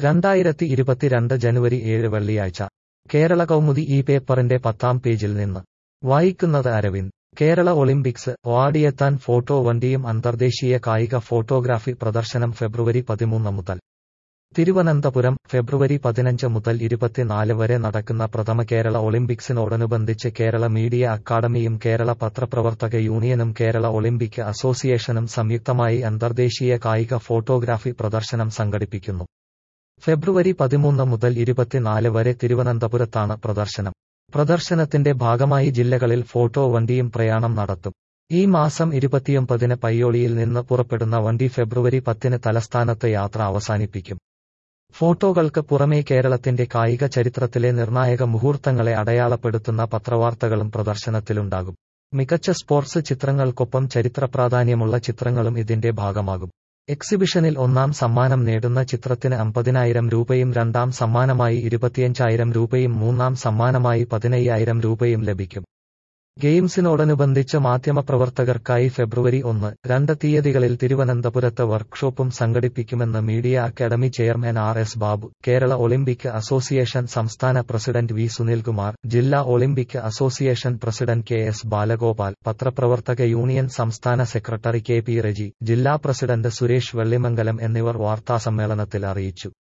രണ്ടായിരത്തി ഇരുപത്തിരണ്ട് ജനുവരി ഏഴ് വെള്ളിയാഴ്ച കേരള കൗമുദി ഈ പേപ്പറിന്റെ പത്താം പേജിൽ നിന്ന് വായിക്കുന്നത് അരവിന്ദ് കേരള ഒളിമ്പിക്സ് ഓടിയെത്താൻ ഫോട്ടോ വണ്ടിയും അന്തർദേശീയ കായിക ഫോട്ടോഗ്രാഫി പ്രദർശനം ഫെബ്രുവരി പതിമൂന്ന് മുതൽ തിരുവനന്തപുരം ഫെബ്രുവരി പതിനഞ്ച് മുതൽ ഇരുപത്തിനാല് വരെ നടക്കുന്ന പ്രഥമ കേരള ഒളിമ്പിക്സിനോടനുബന്ധിച്ച് കേരള മീഡിയ അക്കാദമിയും കേരള പത്രപ്രവർത്തക യൂണിയനും കേരള ഒളിമ്പിക് അസോസിയേഷനും സംയുക്തമായി അന്തർദേശീയ കായിക ഫോട്ടോഗ്രാഫി പ്രദർശനം സംഘടിപ്പിക്കുന്നു ഫെബ്രുവരി പതിമൂന്ന് മുതൽ ഇരുപത്തിനാല് വരെ തിരുവനന്തപുരത്താണ് പ്രദർശനം പ്രദർശനത്തിന്റെ ഭാഗമായി ജില്ലകളിൽ ഫോട്ടോ വണ്ടിയും പ്രയാണം നടത്തും ഈ മാസം ഇരുപത്തിയൊമ്പതിന് പയ്യോളിയിൽ നിന്ന് പുറപ്പെടുന്ന വണ്ടി ഫെബ്രുവരി പത്തിന് തലസ്ഥാനത്ത് യാത്ര അവസാനിപ്പിക്കും ഫോട്ടോകൾക്ക് പുറമേ കേരളത്തിന്റെ കായിക ചരിത്രത്തിലെ നിർണായക മുഹൂർത്തങ്ങളെ അടയാളപ്പെടുത്തുന്ന പത്രവാർത്തകളും പ്രദർശനത്തിലുണ്ടാകും മികച്ച സ്പോർട്സ് ചിത്രങ്ങൾക്കൊപ്പം ചരിത്രപ്രാധാന്യമുള്ള ചിത്രങ്ങളും ഇതിന്റെ ഭാഗമാകും എക്സിബിഷനിൽ ഒന്നാം സമ്മാനം നേടുന്ന ചിത്രത്തിന് അമ്പതിനായിരം രൂപയും രണ്ടാം സമ്മാനമായി ഇരുപത്തിയഞ്ചായിരം രൂപയും മൂന്നാം സമ്മാനമായി പതിനയ്യായിരം രൂപയും ലഭിക്കും ഗെയിംസിനോടനുബന്ധിച്ച് മാധ്യമപ്രവർത്തകർക്കായി ഫെബ്രുവരി ഒന്ന് രണ്ട് തീയതികളിൽ തിരുവനന്തപുരത്ത് വർക്ക്ഷോപ്പും സംഘടിപ്പിക്കുമെന്ന് media academy chairman R S Babu Kerala Olympic association സംസ്ഥാന പ്രസിഡന്റ് വി സുനിൽകുമാർ ജില്ലാ Olympic association president K S Balagopal പത്രപ്രവർത്തക യൂണിയൻ സംസ്ഥാന സെക്രട്ടറി കെ പി റജി ജില്ലാ പ്രസിഡന്റ് സുരേഷ് വെള്ളിമംഗലം എന്നിവർ വാർത്താസമ്മേളനത്തിൽ അറിയിച്ചു